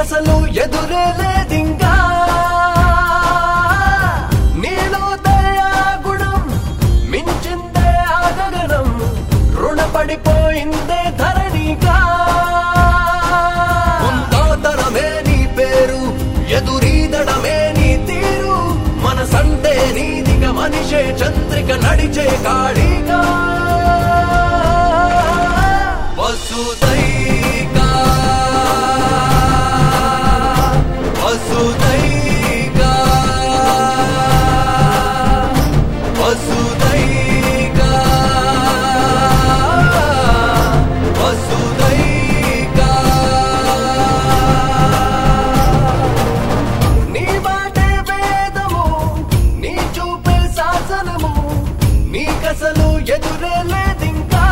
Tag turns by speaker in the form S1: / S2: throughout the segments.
S1: నీకసలు ఎదురే లేదింకా నీలో దయా గుణం మించిందే ఆగగనం రుణపడిపోయిందే ధరణిగా ముందాతరమే నీ పేరు ఎదురీదడమే నీ తీరు మనసంటే నీదిగా మనిషే చంద్రిక నడిచే కాళీగా వసుదైకా వసుదైకా వసుదైకా వసుదైకా నీ మాటే వేదము నీ చూపే శాసనము నీకసలు ఎదురే లేదింకా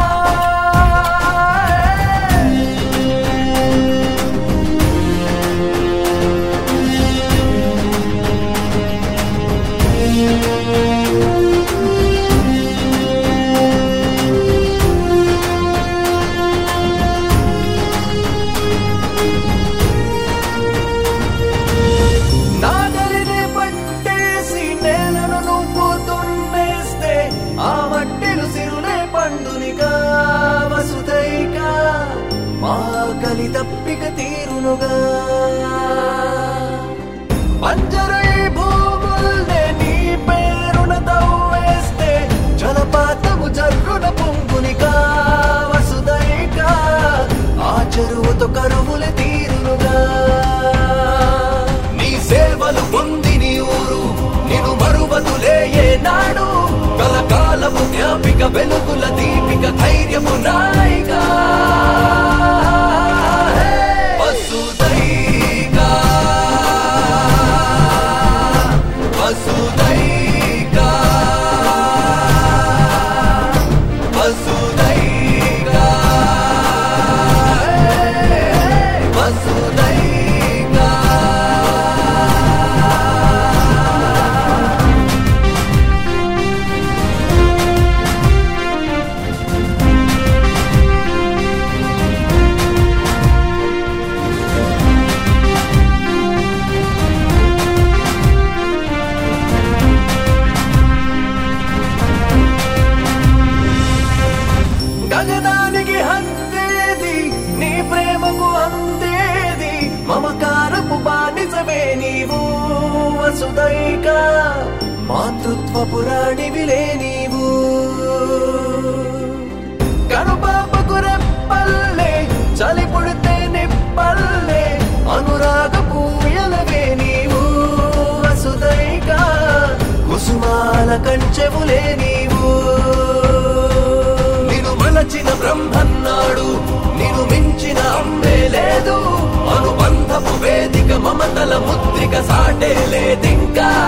S1: నాగలిని పట్టేసి నేలను నువ్వు దున్నేస్తే ఆ మట్టిలు సిరులే పండునిగా వసుదైగా మా కలి తప్పిక తీరునుగా పంజరై భూముల్నే నీ పేరున తవ్వేస్తే జలపాతము జర్రున పొంగునిగా వసుదైగా ఆ చెరువుతో కరువుల తీరునుగా నీ సేవలు పొంది నీ ఊరు నిన్ను మరువదులే ఏనాడు కలకాలము జ్ఞాపిక వెలుగుల దీపిక ధైర్యము నాయిగా వసుదైగా వసుదైగా వసుదైగా వసుదైగా గగనానికి హందేది నీ ప్రేమకు అందేది మమకారపు బానిసవే నీవు వసుదైక మాతృత్వ పురాణివిలే నీవు కనుపాపకు రెప్పల్లే చలి పుడితే నిప్పల్లే అనురాగ పూయలవే నీవు వసుదైక కుసుమాల కంచెవులే నీవు నిన్ను మలచిన బ్రహ్మన్నాడు నిన్ను మించిన అమ్మే లేదు అనుబంధపు వేదిక మమతల ముద్రిక సాటే లేదింకా